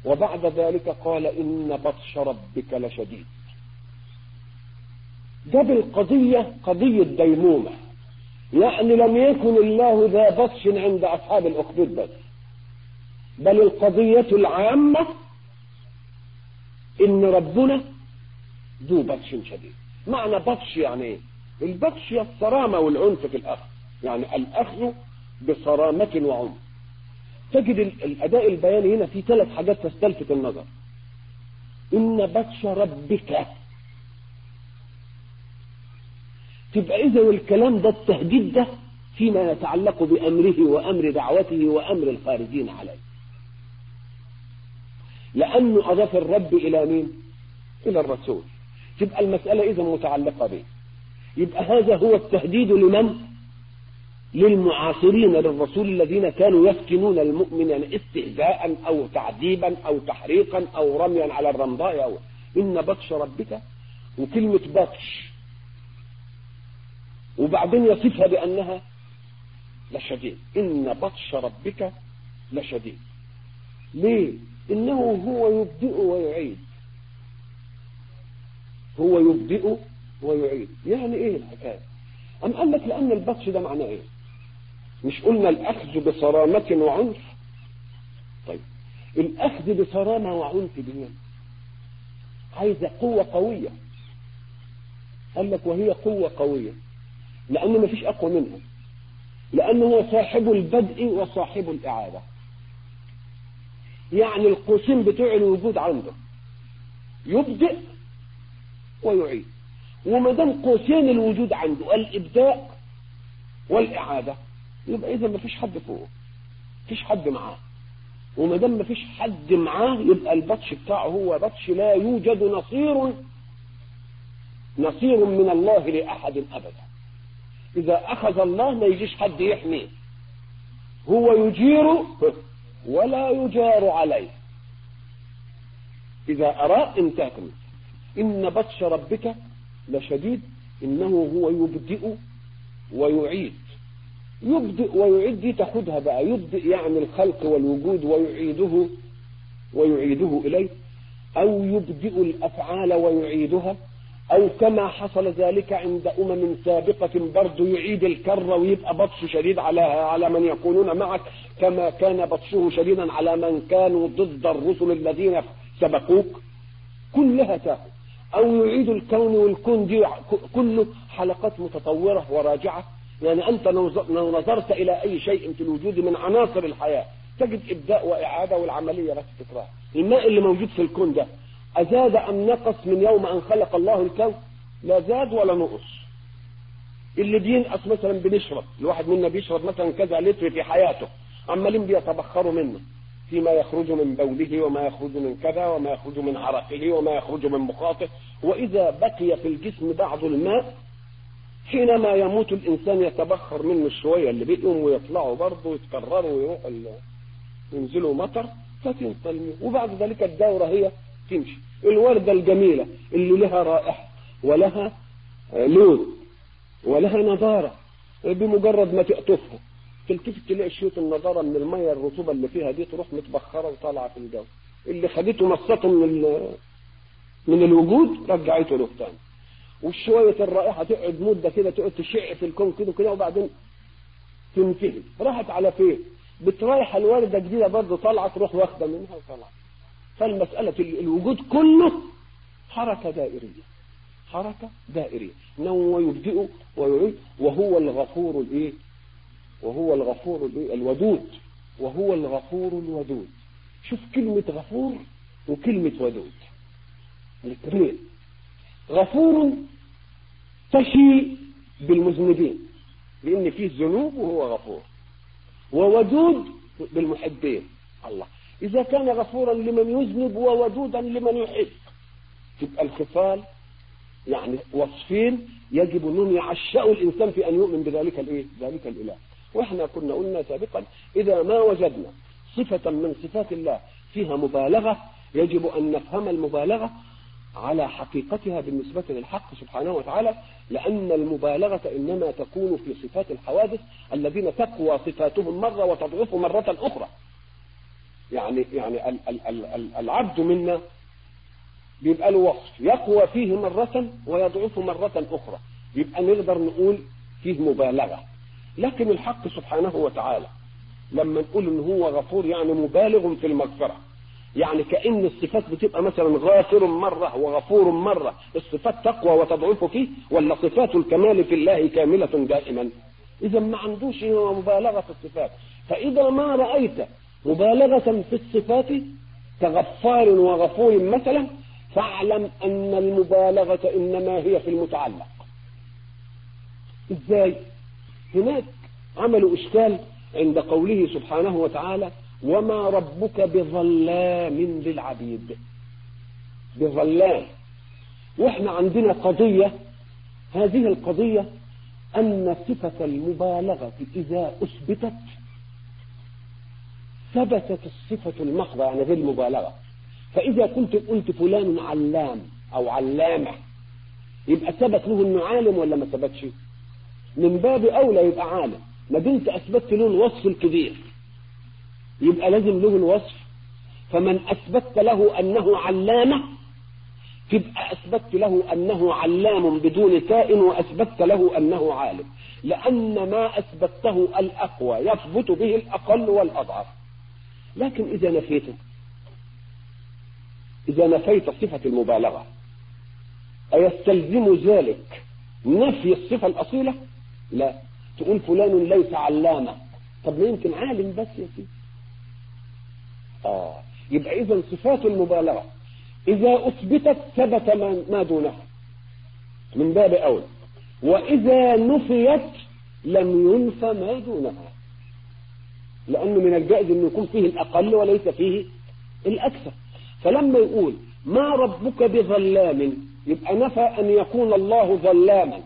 وبعد ذلك قال إن بطش ربك لشديد جاب القضية قضية ديمومة يعني لم يكن الله ذا بطش عند أصحاب الأخدود بس بل القضية العامة إن ربنا ذو بطش شديد معنى بطش يعني إيه؟ البطش هي الصرامة والعنف في الأخذ يعني الأخذ بصرامة وعنف تجد الأداء البياني هنا في ثلاث حاجات تستلفت النظر إن بطش ربك تبقى إذا الكلام ده التهديد ده فيما يتعلق بأمره وأمر دعوته وأمر الخارجين عليه لأنه أضاف الرب إلى مين إلى الرسول تبقى المسألة إذا متعلقة به يبقى هذا هو التهديد لمن للمعاصرين للرسول الذين كانوا يفتنون المؤمن استهزاء أو تعذيبا أو تحريقا أو رميا على الرمضاء أو إن بطش ربك وكلمة بطش وبعدين يصفها بأنها لشديد إن بطش ربك لشديد ليه إنه هو يبدئ ويعيد هو يبدئ ويعيد يعني إيه الحكاية أم قال لك لأن البطش ده معناه إيه مش قلنا الأخذ بصرامة وعنف طيب الأخذ بصرامة وعنف دي عايزة قوة قوية قال لك وهي قوة قوية لأن ما فيش أقوى منها لأنه هو صاحب البدء وصاحب الإعادة يعني القوسين بتوع الوجود عنده يبدأ ويعيد وما دام قوسين الوجود عنده الإبداء والإعادة يبقى إذا ما فيش حد فوقه فيش حد معاه وما دام ما فيش حد معاه يبقى البطش بتاعه هو بطش لا يوجد نصير نصير من الله لأحد أبدا إذا أخذ الله ما يجيش حد يحميه هو يجير ولا يجار عليه إذا أراد انتهت إن بطش ربك لشديد إنه هو يبدئ ويعيد يبدئ ويعيد دي تاخدها بقى يبدئ يعني الخلق والوجود ويعيده ويعيده إليه أو يبدئ الأفعال ويعيدها أو كما حصل ذلك عند أمم سابقة برضه يعيد الكرة ويبقى بطش شديد على على من يكونون معك كما كان بطشه شديدا على من كانوا ضد الرسل الذين سبقوك كلها تاخذ أو يعيد الكون والكون دي كله حلقات متطورة وراجعة يعني أنت لو نظرت إلى أي شيء في الوجود من عناصر الحياة تجد إبداء وإعادة والعملية بس تكرار الماء اللي موجود في الكون ده أزاد أم نقص من يوم أن خلق الله الكون لا زاد ولا نقص اللي بينقص مثلا بنشرب الواحد منا بيشرب مثلا كذا لتر في حياته عمالين بيتبخروا منه فيما يخرج من بوله وما يخرج من كذا وما يخرج من عرقه وما يخرج من مخاطه وإذا بقي في الجسم بعض الماء حينما يموت الإنسان يتبخر منه شوية اللي بيقوم ويطلعوا برضه ويتكرروا ويروحوا ينزلوا مطر فتنطلمي وبعد ذلك الدورة هي تمشي الوردة الجميلة اللي لها رائحة ولها لون ولها نضارة بمجرد ما تقطفها تلتفت تلاقي شوية النضارة من المية الرطوبة اللي فيها دي تروح متبخرة وطالعة في الجو اللي خدته مصته من من الوجود رجعته له تاني وشوية الرائحة تقعد مدة كده تقعد تشع في الكون كده كده وبعدين تنتهي راحت على فين بتريح الوردة جديدة برضه طالعة تروح واخدة منها وطالعة فالمسألة الوجود كله حركة دائرية حركة دائرية انه هو يبدئ ويعيد وهو الغفور الايه وهو الغفور الايه الودود وهو الغفور الودود شوف كلمة غفور وكلمة ودود الاثنين غفور تشي بالمذنبين لان فيه ذنوب وهو غفور وودود بالمحبين الله إذا كان غفورا لمن يذنب وودودا لمن يحب تبقى الخصال يعني وصفين يجب أنهم يعشأوا الإنسان في أن يؤمن بذلك الإيه؟ ذلك الإله وإحنا كنا قلنا سابقا إذا ما وجدنا صفة من صفات الله فيها مبالغة يجب أن نفهم المبالغة على حقيقتها بالنسبة للحق سبحانه وتعالى لأن المبالغة إنما تكون في صفات الحوادث الذين تقوى صفاتهم مرة وتضعف مرة أخرى يعني يعني ال ال ال ال العبد منا بيبقى له وصف يقوى فيه مرة ويضعف مرة أخرى يبقى نقدر نقول فيه مبالغة لكن الحق سبحانه وتعالى لما نقول ان هو غفور يعني مبالغ في المغفرة يعني كأن الصفات بتبقى مثلا غافر مرة وغفور مرة الصفات تقوى وتضعف فيه ولا صفات الكمال في الله كاملة دائما إذا ما عندوش مبالغة في الصفات فإذا ما رأيت مبالغة في الصفات كغفار وغفور مثلا فاعلم أن المبالغة إنما هي في المتعلق إزاي هناك عملوا إشكال عند قوله سبحانه وتعالى وما ربك بظلام للعبيد بظلام واحنا عندنا قضية هذه القضية أن صفة المبالغة إذا أثبتت ثبتت الصفة المحضة يعني غير المبالغة فإذا كنت قلت فلان علام أو علامة يبقى ثبت له إنه عالم ولا ما ثبتش؟ من باب أولى يبقى عالم ما دمت أثبتت له الوصف الكبير يبقى لازم له الوصف فمن أثبتت له أنه علامة تبقى أثبتت له أنه علام بدون تاء وأثبتت له أنه عالم لأن ما أثبته الأقوى يثبت به الأقل والأضعف لكن إذا نفيته إذا نفيت صفة المبالغة أيستلزم ذلك نفي الصفة الأصيلة لا تقول فلان ليس علامة طب ما يمكن عالم بس يا سيدي آه يبقى إذا صفات المبالغة إذا أثبتت ثبت ما دونها من باب أولى وإذا نفيت لم ينفى ما دونها لأنه من الجائز أنه يكون فيه الأقل وليس فيه الأكثر فلما يقول ما ربك بظلام يبقى نفى أن يكون الله ظلاما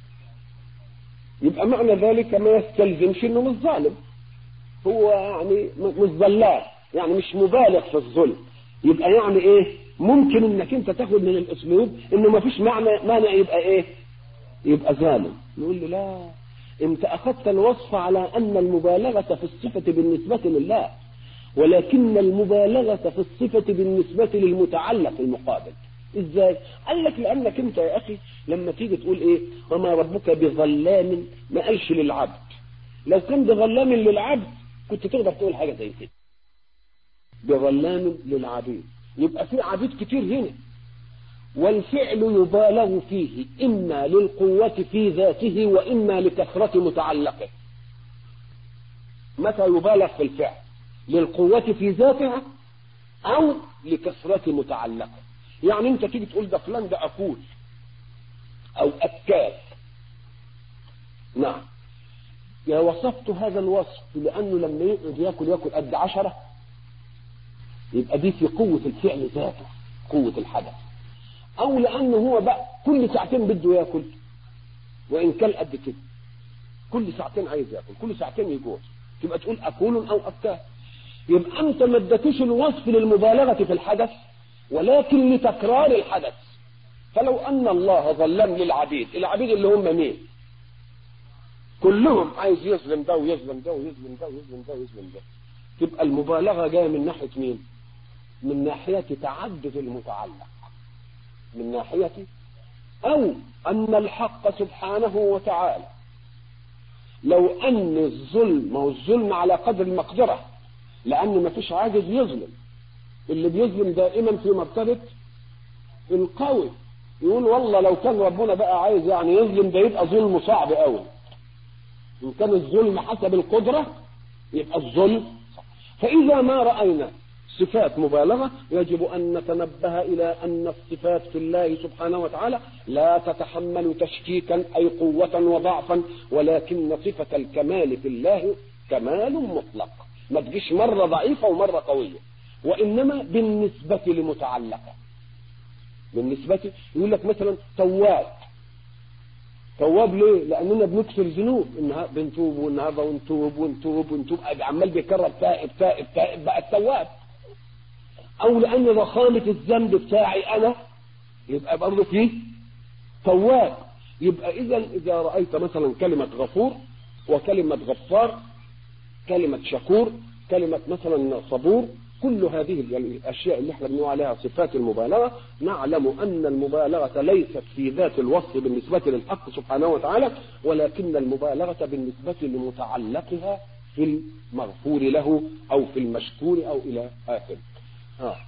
يبقى معنى ذلك ما يستلزمش انه مش ظالم هو يعني مش ظلام يعني مش مبالغ في الظلم يبقى يعني ايه ممكن انك انت تاخد من الاسلوب انه ما فيش معنى مانع يبقى ايه يبقى ظالم نقول له لا انت اخذت الوصف على ان المبالغة في الصفة بالنسبة لله ولكن المبالغة في الصفة بالنسبة للمتعلق المقابل ازاي قال لك لانك انت يا اخي لما تيجي تقول ايه وما ربك بظلام ما قالش للعبد لو كان بظلام للعبد كنت تقدر تقول حاجه زي كده بظلام للعبيد يبقى في عبيد كتير هنا والفعل يبالغ فيه اما للقوه في ذاته واما لكثره متعلقه متى يبالغ في الفعل للقوه في ذاتها او لكثره متعلقه يعني انت تيجي تقول ده فلان ده اكول او اكال نعم يا وصفت هذا الوصف لانه لما يقعد ياكل ياكل قد عشرة يبقى دي في قوة الفعل ذاته قوة الحدث او لانه هو بقى كل ساعتين بده ياكل وان كان قد كده كل ساعتين عايز ياكل كل ساعتين يجوع تبقى تقول اكول او اكال يبقى انت ما اديتوش الوصف للمبالغة في الحدث ولكن لتكرار الحدث فلو أن الله ظلم للعبيد العبيد اللي هم مين كلهم عايز يظلم ده ويظلم ده ويظلم ده ويظلم ده ويظلم ده تبقى المبالغة جاية من ناحية مين من ناحية تعدد المتعلق من ناحية أو أن الحق سبحانه وتعالى لو أن الظلم ما هو الظلم على قدر المقدرة لأن ما فيش عاجز يظلم اللي بيظلم دائما في مرتبة القوي يقول والله لو كان ربنا بقى عايز يعني يظلم ده يبقى ظلم صعب قوي إن كان الظلم حسب القدرة يبقى الظلم فإذا ما رأينا صفات مبالغة يجب أن نتنبه إلى أن الصفات في الله سبحانه وتعالى لا تتحمل تشكيكا أي قوة وضعفا ولكن صفة الكمال في الله كمال مطلق ما تجيش مرة ضعيفة ومرة قوية وإنما بالنسبة لمتعلقة بالنسبة يقول لك مثلا تواب تواب ليه؟ لأننا بنكسر ذنوب إنها بنتوب والنهارده ونتوب ونتوب ونتوب عمال بيكرر تائب تائب تائب بقى التواب أو لأن ضخامة الذنب بتاعي أنا يبقى برضه فيه تواب يبقى إذا إذا رأيت مثلا كلمة غفور وكلمة غفار كلمة شكور كلمة مثلا صبور كل هذه الاشياء اللي احنا بنقول عليها صفات المبالغه نعلم ان المبالغه ليست في ذات الوصف بالنسبه للحق سبحانه وتعالى ولكن المبالغه بالنسبه لمتعلقها في المغفور له او في المشكور او الى اخره. اه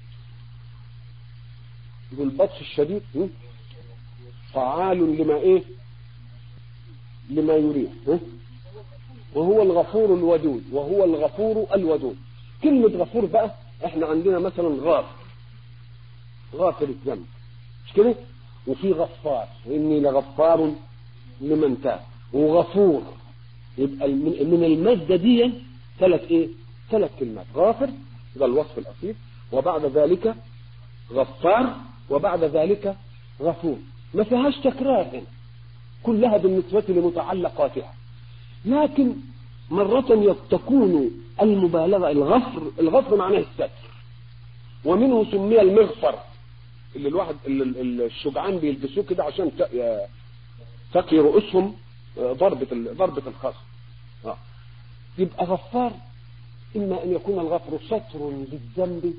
يقول البطش الشديد فعال لما ايه؟ لما يريد وهو الغفور الودود وهو الغفور الودود كلمة غفور بقى احنا عندنا مثلا غافر غافر الذنب مش كده وفي غفار اني لغفار لمن تاب وغفور يبقى من المادة دي ثلاث ايه ثلاث كلمات غافر ده الوصف الاصيل وبعد ذلك غفار وبعد ذلك غفور ما فيهاش تكرار هنا كلها بالنسبة لمتعلقاتها لكن مرة تكون المبالغة الغفر الغفر معناه الستر ومنه سمي المغفر اللي الواحد اللي الشجعان بيلبسوه كده عشان تقي رؤوسهم ضربة ضربة الخصم آه. يبقى غفار إما أن يكون الغفر ستر للذنب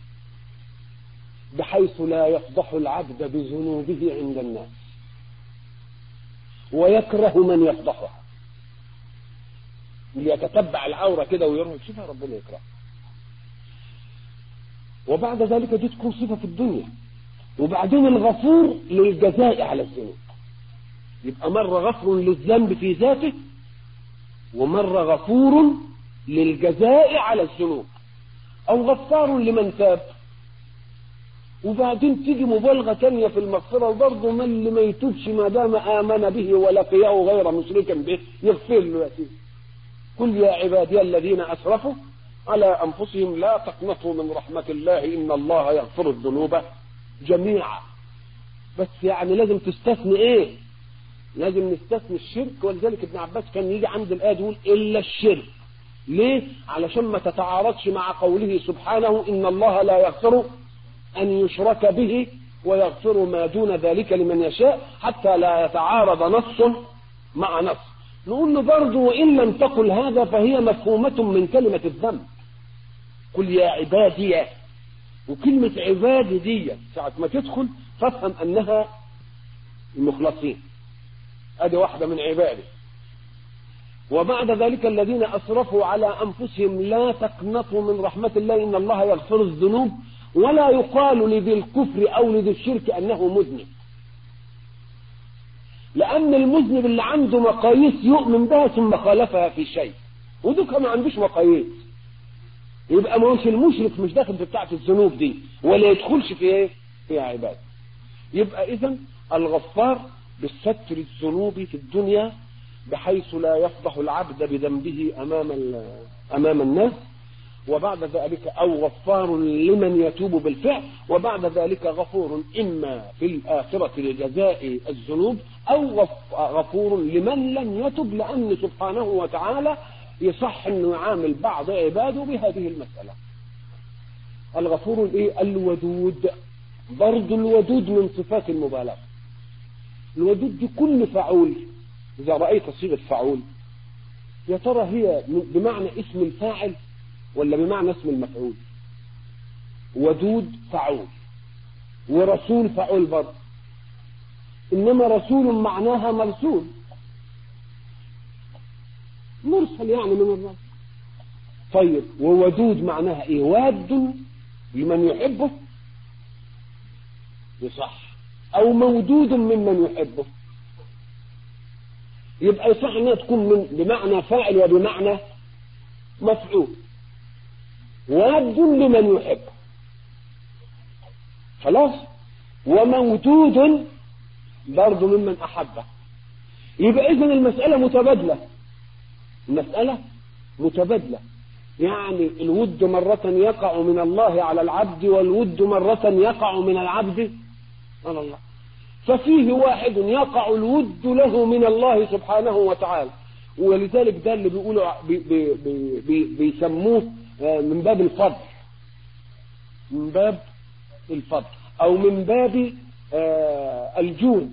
بحيث لا يفضح العبد بذنوبه عند الناس ويكره من يفضحها اللي يتتبع العوره كده ويروح شوفها ربنا يكره وبعد ذلك دي تكون صفه في الدنيا وبعدين الغفور للجزاء على الذنوب يبقى مرة غفر للذنب في ذاته ومرة غفور للجزاء على الذنوب أو غفار لمن تاب وبعدين تيجي مبالغة تانية في المغفرة وبرضه من اللي ما يتوبش ما دام آمن به ولقيه غير مشركا به يغفر له يا سيدي قل يا عبادي الذين أسرفوا على أنفسهم لا تقنطوا من رحمة الله إن الله يغفر الذنوب جميعا بس يعني لازم تستثني إيه لازم نستثني الشرك ولذلك ابن عباس كان يجي عند الآية يقول إلا الشرك ليه علشان ما تتعارضش مع قوله سبحانه إن الله لا يغفر أن يشرك به ويغفر ما دون ذلك لمن يشاء حتى لا يتعارض نص مع نص نقول له برضه وإن لم تقل هذا فهي مفهومة من كلمة الذنب قل يا عبادي وكلمة عبادي دي ساعة ما تدخل فافهم أنها المخلصين ادي واحدة من عباده وبعد ذلك الذين أسرفوا على أنفسهم لا تقنطوا من رحمة الله إن الله يغفر الذنوب ولا يقال لذي الكفر أو لذي الشرك أنه مذنب لأن المذنب اللي عنده مقاييس يؤمن بها ثم خالفها في شيء ودوك ما عندوش مقاييس يبقى ما هوش المشرك مش داخل في بتاعة الذنوب دي ولا يدخلش في ايه؟ في عبادة يبقى إذا الغفار بالستر الذنوب في الدنيا بحيث لا يفضح العبد بذنبه أمام أمام الناس وبعد ذلك أو غفار لمن يتوب بالفعل وبعد ذلك غفور إما في الآخرة لجزاء الذنوب أو غفور لمن لم يتب لأن سبحانه وتعالى يصح أنه يعامل بعض عباده بهذه المسألة الغفور الإيه؟ الودود برضو الودود من صفات المبالغة الودود دي كل فعول إذا رأيت صيغة فعول يا ترى هي بمعنى اسم الفاعل ولا بمعنى اسم المفعول ودود فعول ورسول فعول برضه إنما رسول معناها مرسول مرسل يعني من الرب طيب وودود معناها ايه واد لمن يحبه يصح او مودود ممن يحبه يبقى يصح انها تكون من بمعنى فاعل وبمعنى مفعول واد لمن يحبه خلاص ومودود برضه ممن احبه يبقى اذا المساله متبادله المسألة متبادلة يعني الود مرة يقع من الله على العبد والود مرة يقع من العبد على الله ففيه واحد يقع الود له من الله سبحانه وتعالى ولذلك ده اللي بيقولوا بي بي بي بيسموه من باب الفضل من باب الفضل او من باب الجود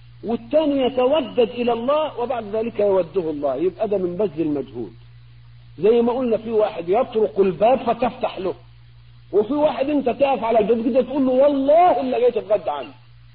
والثاني يتودد إلى الله وبعد ذلك يوده الله يبقى ده من بذل المجهود زي ما قلنا في واحد يطرق الباب فتفتح له وفي واحد انت تقف على الباب كده تقول له والله الا جاي تتغدى عنه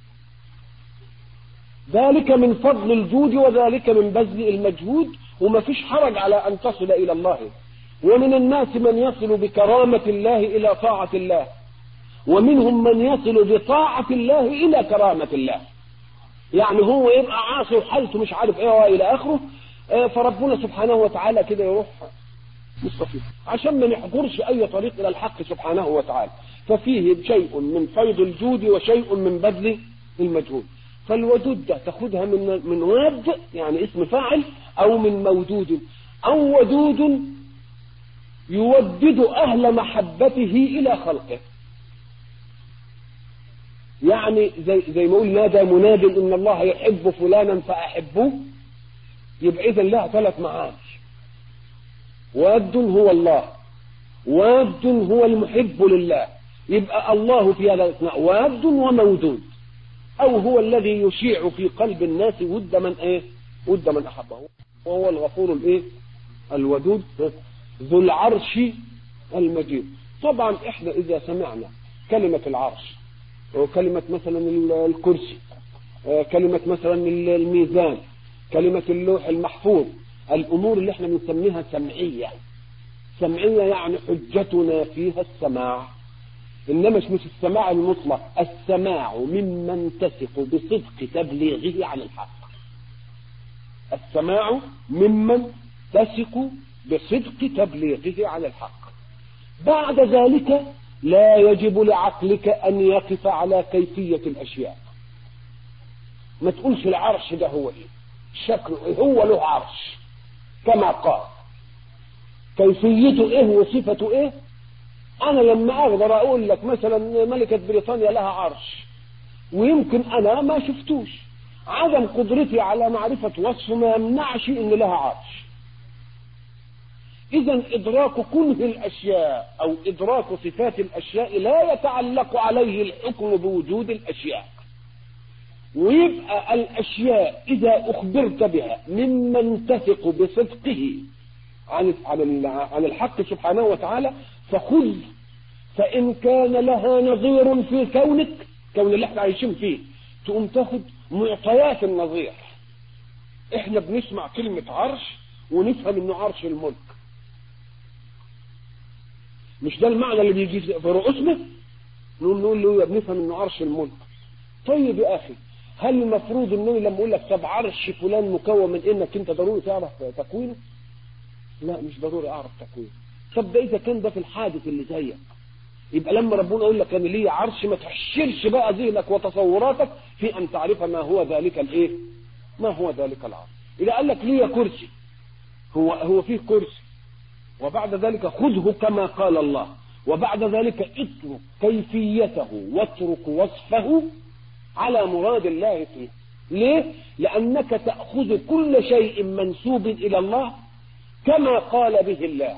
ذلك من فضل الجود وذلك من بذل المجهود وما فيش حرج على ان تصل الى الله ومن الناس من يصل بكرامة الله الى طاعة الله ومنهم من يصل بطاعة الله الى كرامة الله يعني هو يبقى عاصي وحالته مش عارف ايه والى اخره فربنا سبحانه وتعالى كده يروح مستفيد عشان ما نحجرش اي طريق الى الحق سبحانه وتعالى ففيه شيء من فيض الجود وشيء من بذل المجهود فالودود ده تاخدها من من واد يعني اسم فاعل او من مودود او ودود يودد اهل محبته الى خلقه يعني زي زي ما يقول نادى مناد ان الله يحب فلانا فاحبوه يبقى اذا لها ثلاث معاني واد هو الله واد هو المحب لله يبقى الله في هذا الاثناء واد ومودود او هو الذي يشيع في قلب الناس ود من ايه ود من احبه وهو الغفور الايه الودود ذو العرش المجيد طبعا احنا اذا سمعنا كلمة العرش وكلمة مثلا الكرسي كلمة مثلا الميزان كلمة اللوح المحفوظ الأمور اللي احنا بنسميها سمعية سمعية يعني حجتنا فيها السماع إنما مش السماع المطلق السماع ممن تثق بصدق تبليغه عن الحق السماع ممن تثق بصدق تبليغه عن الحق بعد ذلك لا يجب لعقلك أن يقف على كيفية الأشياء ما تقولش العرش ده هو إيه شكله إيه هو له عرش كما قال كيفيته إيه وصفته إيه أنا لما أقدر أقول لك مثلا ملكة بريطانيا لها عرش ويمكن أنا ما شفتوش عدم قدرتي على معرفة وصف ما يمنعش إن لها عرش إذا إدراك كنه الأشياء أو إدراك صفات الأشياء لا يتعلق عليه الحكم بوجود الأشياء ويبقى الأشياء إذا أخبرت بها ممن تثق بصدقه عن عن الحق سبحانه وتعالى فخذ فإن كان لها نظير في كونك كون اللي احنا عايشين فيه تقوم تاخد معطيات النظير احنا بنسمع كلمة عرش ونفهم انه عرش الملك مش ده المعنى اللي بيجي في رؤوسنا نقول نقول له بنفهم انه عرش الملك طيب يا اخي هل المفروض انني لما اقول لك طب عرش فلان مكون من انك انت ضروري تعرف تكوينه لا مش ضروري اعرف تكوينه طب ده اذا كان ده في الحادث اللي زيك يبقى لما ربنا يقول لك انا ليه عرش ما تحشرش بقى ذهنك وتصوراتك في ان تعرف ما هو ذلك الايه ما هو ذلك العرش اذا قال لك ليه كرسي هو هو فيه كرسي وبعد ذلك خذه كما قال الله وبعد ذلك اترك كيفيته واترك وصفه على مراد الله فيه ليه لانك تاخذ كل شيء منسوب الى الله كما قال به الله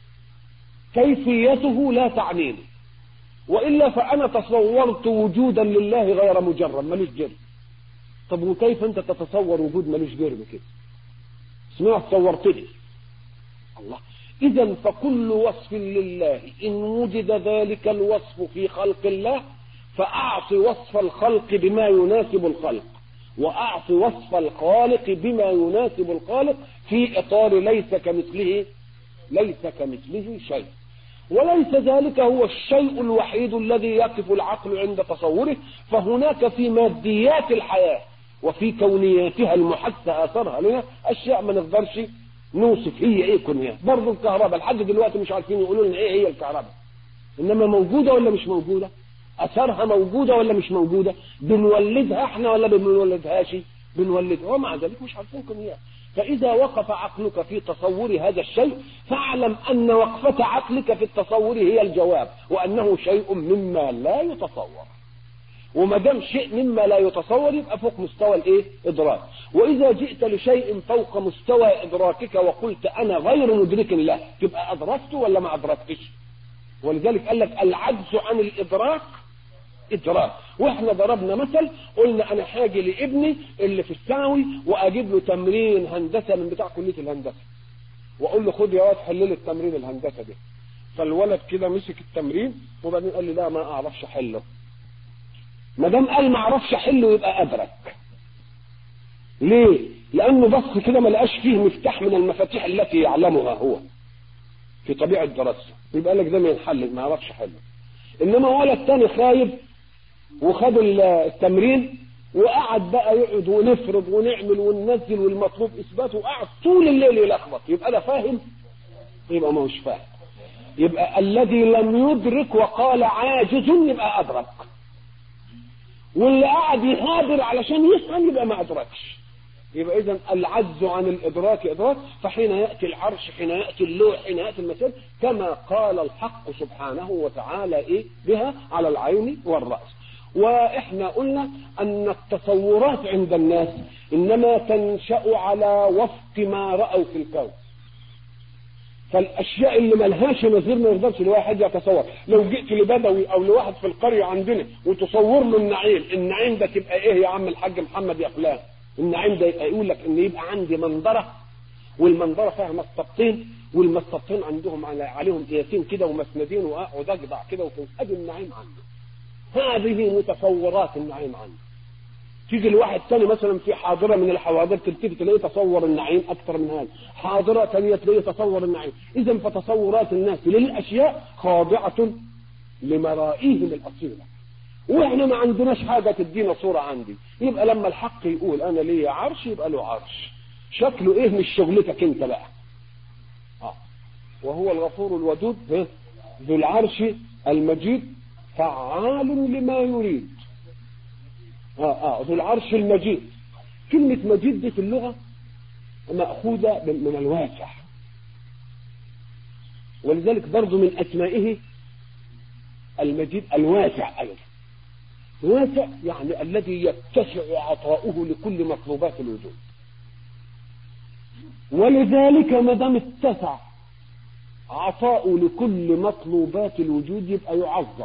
كيفيته لا تعنيني والا فانا تصورت وجودا لله غير مجرد ملوش جرم طب وكيف انت تتصور وجود ملوش جرم كده سمعت صورتني الله اذا فكل وصف لله ان وجد ذلك الوصف في خلق الله فاعط وصف الخلق بما يناسب الخلق واعط وصف الخالق بما يناسب الخالق في اطار ليس كمثله ليس كمثله شيء وليس ذلك هو الشيء الوحيد الذي يقف العقل عند تصوره فهناك في ماديات الحياة وفي كونياتها المحسة أثرها لنا أشياء ما نقدرش نوصف هي إيه كونيات برضه الكهرباء لحد دلوقتي مش عارفين يقولوا لنا إيه هي الكهرباء إنما موجودة ولا مش موجودة أثرها موجودة ولا مش موجودة بنولدها إحنا ولا بنولدهاش بنولدها ومع ذلك مش عارفين كونيات فإذا وقف عقلك في تصور هذا الشيء فاعلم أن وقفة عقلك في التصور هي الجواب وأنه شيء مما لا يتصور وما دام شيء مما لا يتصور يبقى فوق مستوى الايه ادراك واذا جئت لشيء فوق مستوى ادراكك وقلت انا غير مدرك له تبقى ادركت ولا ما ادركتش ولذلك قال لك العجز عن الادراك ادراك واحنا ضربنا مثل قلنا انا حاجه لابني اللي في الثانوي واجيب له تمرين هندسه من بتاع كليه الهندسه واقول له خد يا واد حل لي التمرين الهندسه ده فالولد كده مسك التمرين وبعدين قال لي لا ما اعرفش احله ما دام قال ما اعرفش احله يبقى ادرك ليه لانه بص كده ما لقاش فيه مفتاح من المفاتيح التي يعلمها هو في طبيعه دراسته يبقى لك ده ما ينحل ما يعرفش حله انما ولد تاني خايب وخد التمرين وقعد بقى يقعد ونفرض ونعمل وننزل والمطلوب اثباته وقعد طول الليل يلخبط يبقى ده فاهم يبقى ما هوش فاهم يبقى الذي لم يدرك وقال عاجز يبقى ادرك واللي قاعد يهابر علشان يفهم يبقى ما ادركش يبقى اذا العجز عن الادراك ادراك فحين ياتي العرش حين ياتي اللوح حين ياتي المسائل كما قال الحق سبحانه وتعالى ايه بها على العين والراس واحنا قلنا ان التصورات عند الناس انما تنشا على وفق ما راوا في الكون فالاشياء اللي ملهاش نظير ما يقدرش الواحد يتصور لو جئت لبدوي او لواحد في القريه عندنا وتصور له النعيم النعيم ده تبقى ايه يا عم الحاج محمد يا فلان النعيم ده يبقى يقول لك ان يبقى عندي منظره والمنظره فيها مسطبتين والمسطبتين عندهم على عليهم قياسين كده ومسندين واقعد اجدع كده وفي ادي النعيم عنده هذه متصورات النعيم عنده تيجي الواحد ثاني مثلا في حاضره من الحواضر تلتفت تلاقيه تصور النعيم اكثر من هذا حاضره ثانيه تلاقيه تصور النعيم اذا فتصورات الناس للاشياء خاضعه لمرائيهم الاصيله واحنا ما عندناش حاجه تدينا صوره عندي يبقى لما الحق يقول انا ليا عرش يبقى له عرش شكله ايه مش شغلتك انت بقى آه. وهو الغفور الودود ها؟ ذو العرش المجيد فعال لما يريد اه اه ذو العرش المجيد كلمة مجيد دي في اللغة مأخوذة من الواسع ولذلك برضو من أسمائه المجيد الواسع أيضا واسع يعني الذي يتسع عطاؤه لكل مطلوبات الوجود ولذلك ما دام اتسع عطاؤه لكل مطلوبات الوجود يبقى يعظم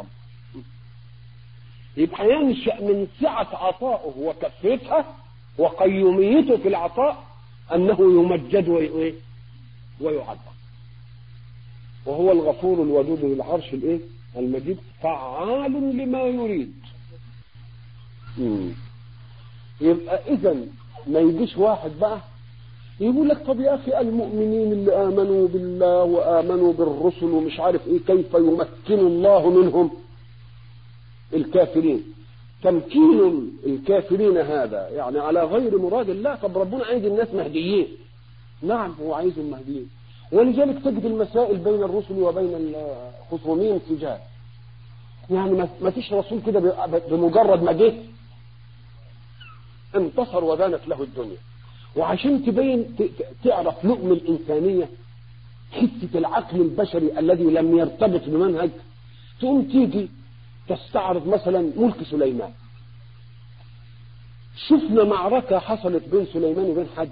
يبقى ينشأ من سعة عطائه وكثرتها وقيوميته في العطاء أنه يمجد ويعظم وهو الغفور الودود للعرش الايه المجيد فعال لما يريد مم. يبقى اذا ما يجيش واحد بقى يقول لك طب يا اخي المؤمنين اللي امنوا بالله وامنوا بالرسل ومش عارف ايه كيف يمكن الله منهم الكافرين تمكين الكافرين هذا يعني على غير مراد الله طب ربنا عايز الناس مهديين نعم هو عايزهم مهديين ولذلك تجد المسائل بين الرسل وبين الخصومين سجال يعني ما فيش رسول كده بمجرد ما جه انتصر ودانت له الدنيا وعشان تبين تعرف لؤم الإنسانية حتة العقل البشري الذي لم يرتبط بمنهج تقوم تيجي تستعرض مثلا ملك سليمان شفنا معركة حصلت بين سليمان وبين حد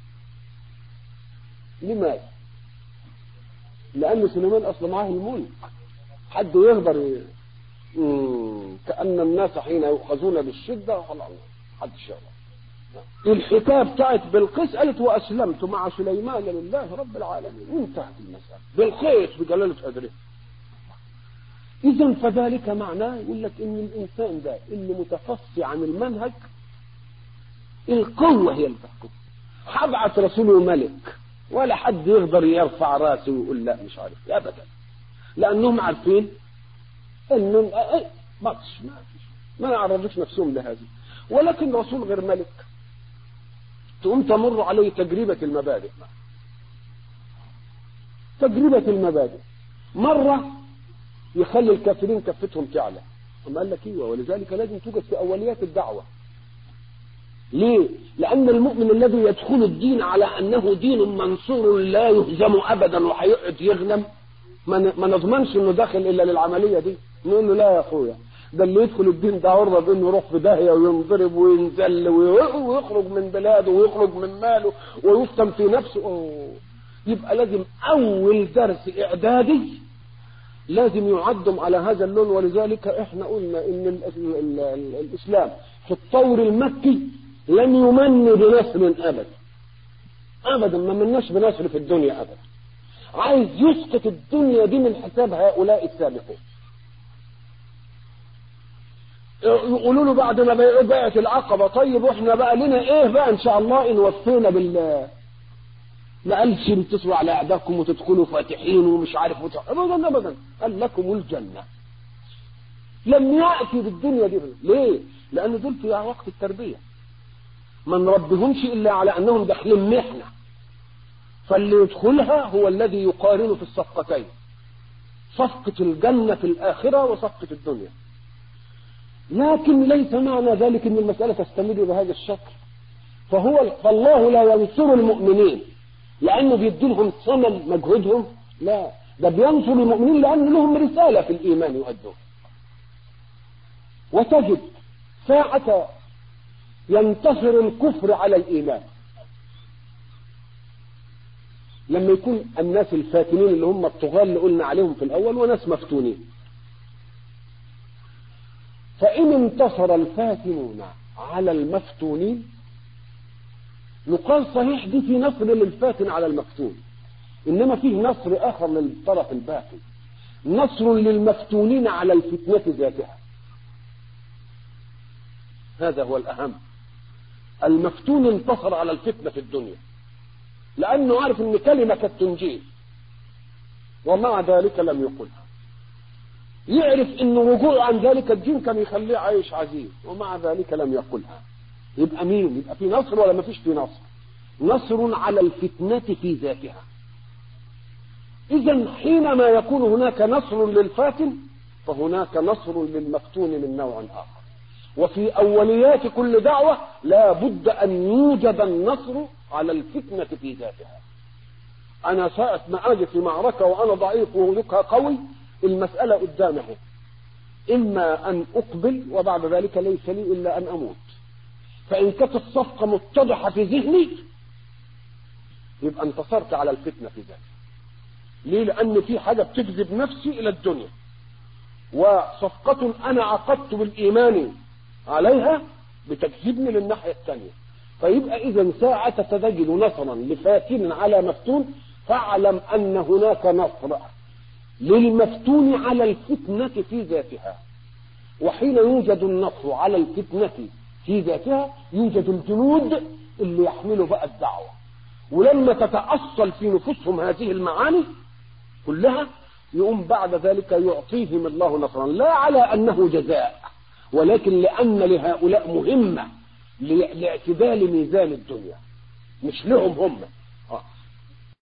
لماذا؟ لأن سليمان أصلا معاه الملك حد يقدر ي... كأن الناس حين يؤخذون بالشدة خلاص حد شاء الحكاية بتاعت بلقيس قالت وأسلمت مع سليمان لله رب العالمين وانتهت المسألة بلقيس بجلالة قدره إذا فذلك معناه يقول لك إن الإنسان ده اللي متفصي عن المنهج القوة هي اللي تحكم هبعت رسوله ملك ولا حد يقدر يرفع راسه ويقول لا مش عارف أبدا لأنهم عارفين إنه بطش ما فيش ما يعرضوش نفسهم لهذه ولكن رسول غير ملك تقوم تمر عليه تجربة المبادئ تجربة المبادئ مرة يخلي الكافرين كفتهم تعلى أما قال لك ايوه ولذلك لازم توجد في أوليات الدعوة ليه؟ لأن المؤمن الذي يدخل الدين على أنه دين منصور لا يهزم أبدا وهيقعد يغنم ما نضمنش إنه داخل إلا للعملية دي نقول له لا يا أخويا ده اللي يدخل الدين ده عرضة بانه يروح في داهية وينضرب وينزل ويخرج من بلاده ويخرج من ماله ويفتن في نفسه أوه. يبقى لازم أول درس إعدادي لازم يعدم على هذا اللون ولذلك احنا قلنا ان ال ال ال ال الاسلام في الطور المكي لم يمن بنصر ابدا ابدا ما مناش بنصر في الدنيا ابدا عايز يسقط الدنيا دي من حساب هؤلاء السابقون يقولوا له بعد ما بقت العقبة طيب واحنا بقى لنا ايه بقى ان شاء الله ان وفينا بالله ما قالش انتصروا على اعدائكم وتدخلوا فاتحين ومش عارف وتع... ابدا ابدا قال لكم الجنة لم يأتي بالدنيا دي ليه لان دول في وقت التربية ما نربيهمش الا على انهم داخلين محنة فاللي يدخلها هو الذي يقارن في الصفقتين صفقة الجنة في الآخرة وصفقة الدنيا لكن ليس معنى ذلك ان المسألة تستمر بهذا الشكل فهو فالله لا ينصر المؤمنين لانه بيدي لهم ثمن مجهودهم لا ده بينصر المؤمنين لان لهم رسالة في الايمان يؤدوها وتجد ساعة ينتصر الكفر على الايمان لما يكون الناس الفاتنين اللي هم الطغاة اللي قلنا عليهم في الاول وناس مفتونين فإن انتصر الفاتنون على المفتونين يقال صحيح دي في نصر للفاتن على المفتون إنما فيه نصر آخر للطرف الباقي نصر للمفتونين على الفتنة ذاتها هذا هو الأهم المفتون انتصر على الفتنة في الدنيا لأنه عارف إن كلمة كانت تنجيه ومع ذلك لم يقلها يعرف ان رجوع عن ذلك الدين كان يخليه عايش عزيز ومع ذلك لم يقلها يبقى مين يبقى في نصر ولا ما فيش في نصر نصر على الفتنة في ذاتها اذا حينما يكون هناك نصر للفاتن فهناك نصر للمفتون من نوع اخر وفي اوليات كل دعوة لا بد ان يوجد النصر على الفتنة في ذاتها انا ساعة ما اجي في معركة وانا ضعيف وهلكها قوي المسألة قدامه إما أن أقبل وبعد ذلك ليس لي إلا أن أموت فإن كانت الصفقة متضحة في ذهني يبقى انتصرت على الفتنة في ذلك ليه لأن في حاجة بتجذب نفسي إلى الدنيا وصفقة أنا عقدت بالإيمان عليها بتجذبني للناحية الثانية فيبقى إذا ساعة تجد نصرا لفاتن على مفتون فاعلم أن هناك نصر للمفتون على الفتنة في ذاتها وحين يوجد النصر على الفتنة في ذاتها يوجد الجنود اللي يحملوا بقى الدعوة ولما تتأصل في نفوسهم هذه المعاني كلها يقوم بعد ذلك يعطيهم الله نصرا لا على أنه جزاء ولكن لأن لهؤلاء مهمة لاعتدال ميزان الدنيا مش لهم هم